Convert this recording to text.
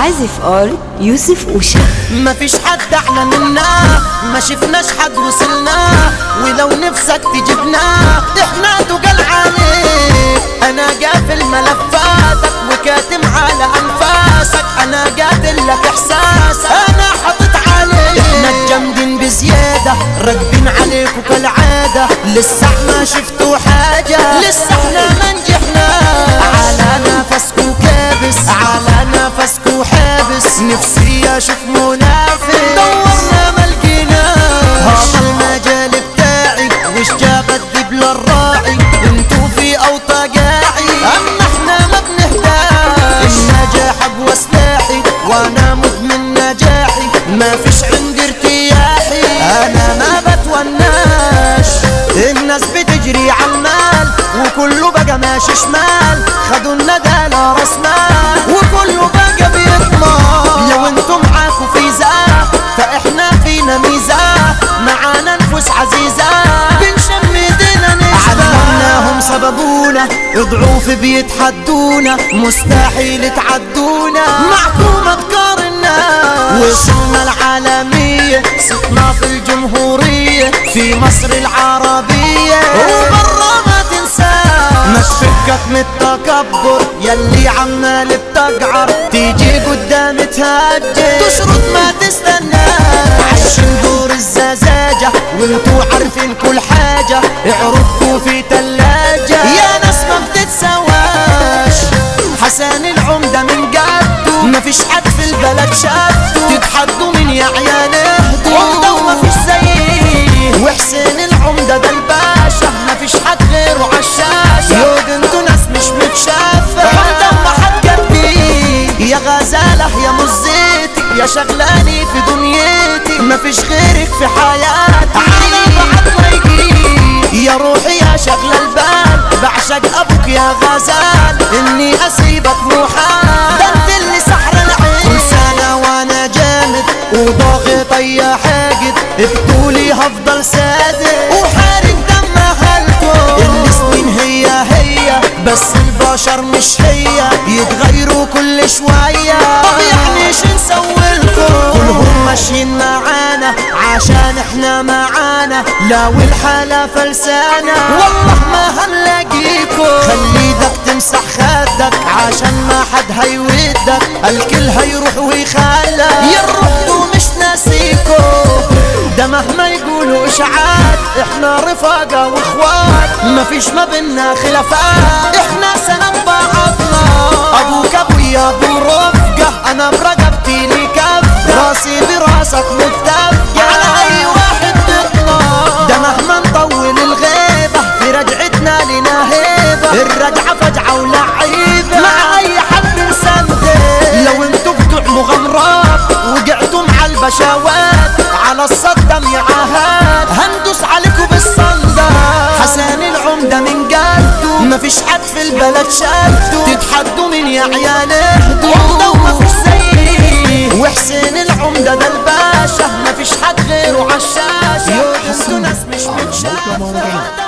عازف ار يوسف اوشا مفيش حد احلى منا ما شفناش حد وصلنا ولو نفسك تجيبنا احنا تقل عليك انا قافل ملفاتك وكاتم على انفاسك انا قاتل لك احساسك انا حاطط عليك احنا الجامدين بزيادة راكبين عليكوا كالعادة لسه ما شفتوا حاجة لسه احنا ما نجحنا على نفسكوا كابس على نفسكوا حابس نفسي اشوف منافس دورنا ما لقيناش هذا المجال بتاعي وش جاب الدبل الراعي انتو في اوطى قاعي اما احنا ما بنهداش النجاح اقوى سلاحي وانا مدمن نجاحي ما فيش عندي ارتياحي انا ما بتوناش الناس بتجري على المال وكله بقى ماشي شمال خدوا الندى راس مال وكله بقى بيطمع لو انتم معاكوا فيزا فاحنا فينا ميزة معانا نفوس عزيزة بنشم ايدينا نشبه علمناهم سببونا ضعوف بيتحدونا مستحيل تعدونا معكم افكار الناس وصلنا العالمية صوتنا في الجمهورية في مصر العربية وبرا ما تنساه ما تفكك من التكبر يلي عمال بتقعر تيجي قدام تهجر تشرط ما تستنى عايشين دور الزجاجة وانتو عارفين كل حاجة عروضكوا في تلاجة يا ناس ما بتتسواش حسن العمدة من قده مفيش حد في البلد شده تتحدوا من يا عيال اهدوا عمدة ومفيش زيه وحسين العمدة ده الباشا مفيش حد غيره عالشاشة يود انتو ناس مش متشافة عمدة ما حد جنبي يا غزالة يا مزيتي يا شغلاني في دنيتي مفيش غيرك في حياتي على بعض ما يجي يا روحي يا شغل البال بعشق ابوك يا غزال اني اسيبك محال ده انت اللي سحر العين كل سنة وانا جامد وضاغط يا حاجد بطولي هفضل صادق وحارق دم اهلكم السنين هي هي بس البشر مش هي يتغيروا كل شوية طب يعني شو نسويلكم كلهم ماشيين معانا عشان احنا معانا لا والحالة فلسانة والله ما هنلاقيكم خلي ايدك تمسح خدك عشان ما حد هيودك الكل هيروح ويخلى يروحوا مش ناسيكو ده مهما يقولوا اشاعات احنا رفاقة واخوات مفيش ما بينا خلافات احنا سند بعضنا ابوك ابويا ابو رفقة انا برقبتي لي كف راسي براسك متفقة على اي واحد تطلع ده مهما نطول الغيبة في رجعتنا لنا هيبة الرجعة فجعة ولعيبة مع اي حد نسندل لو انتوا بتوع مغامرات وقعتم على البشوات على الصدم يا عهاد هندوس عليكم بالصندة حسن العمدة من قده مفيش حد في البلد شده تتحدوا من يا عيال اهدوا عمدة ومفيش زيه وحسين العمدة ده الباشا مفيش حد غيره عالشاشة انتوا ناس مش متشافة